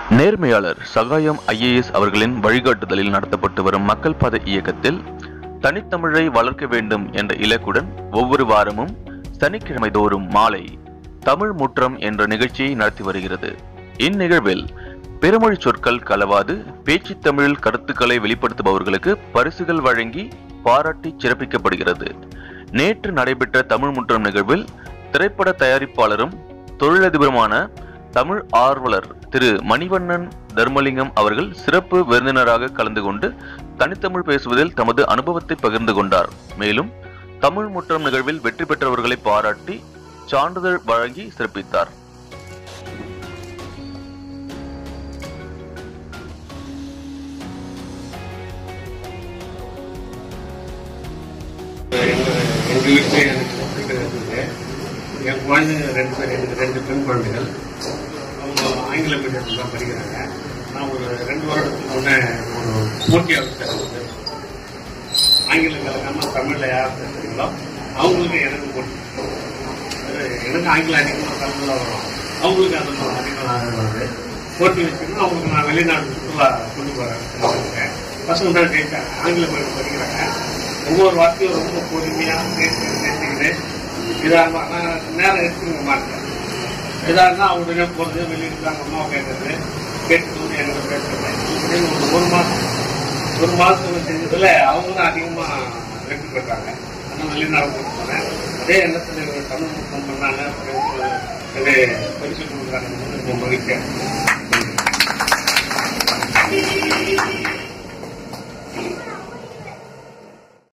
நேர்மையாளர் சகாயம் ஐஏஎஸ் அவர்களின் வழிகாட்டுதலில் நடத்தப்பட்டு வரும் மக்கள் பாத இயக்கத்தில் தனித்தமிழை வளர்க்க வேண்டும் என்ற இலக்குடன் ஒவ்வொரு வாரமும் சனிக்கிழமை தோறும் மாலை தமிழ் முற்றம் என்ற நிகழ்ச்சியை நடத்தி வருகிறது இந்நிகழ்வில் பிறமொழி சொற்கள் கலவாது பேச்சு தமிழில் கருத்துக்களை வெளிப்படுத்துபவர்களுக்கு பரிசுகள் வழங்கி பாராட்டி சிறப்பிக்கப்படுகிறது நேற்று நடைபெற்ற தமிழ் முற்றம் நிகழ்வில் திரைப்பட தயாரிப்பாளரும் தொழிலதிபருமான தமிழ் ஆர்வலர் திரு மணிவண்ணன் தர்மலிங்கம் அவர்கள் சிறப்பு விருந்தினராக கலந்து கொண்டு தனித்தமிழ் பேசுவதில் தமது அனுபவத்தை பகிர்ந்து கொண்டார் மேலும் தமிழ் முற்றம் நிகழ்வில் வெற்றி பெற்றவர்களை பாராட்டி சான்றிதழ் வழங்கி சிறப்பித்தார் எங்க எங்க வீட்டில் எனக்கு குழந்தைகள் இருந்தது என் குழந்தைங்க ரெண்டு பேர் எனக்கு ரெண்டு பெண் குழந்தைகள் அவங்க ஆங்கில மீடியத்தில் தான் படிக்கிறாங்க நான் ஒரு ரெண்டு வருடத்துக்கு முன்னே ஒரு போட்டியாளர் சேர்ந்தது ஆங்கிலம் கலக்காம தமிழில் யார் பேசுறீங்களோ அவங்களுக்கு எனக்கு போட்டி அது எனக்கு ஆங்கிலம் அதிகமாக தமிழில் வரும் அவங்களுக்கு அது அதிகமாக வருது போட்டி வச்சுக்கணும் அவங்களுக்கு நான் வெளிநாடு சுற்றுலா கொண்டு போகிறேன் பசங்க தான் ஜெயிச்சாங்க ஆங்கில மீடியம் படிக்கிறாங்க ஒவ்வொரு வார்த்தையும் ரொம்ப பொறுமையாக பேசி பேசிக்கிட்டு இதாக நான் நேரம் எடுத்துக்க மாட்டேன் இதாக இருந்தால் அவங்களுடைய போகிறது வெளியே இருக்காங்க அம்மா கேட்கறது கேட்டு வந்து என்கிட்ட பேசுறது இப்படின்னு ஒரு ஒரு மாதம் ஒரு மாதத்துல செஞ்சதுல அவங்க தான் அதிகமாக வெற்றி பெற்றாங்க ஆனால் வெளிநாடு போட்டு போனேன் அதே எண்ணத்தில் இவங்க தமிழ் முத்தம் பண்ணாங்க எனக்கு பரிசு கொடுக்குறாங்க ரொம்ப மகிழ்ச்சியாக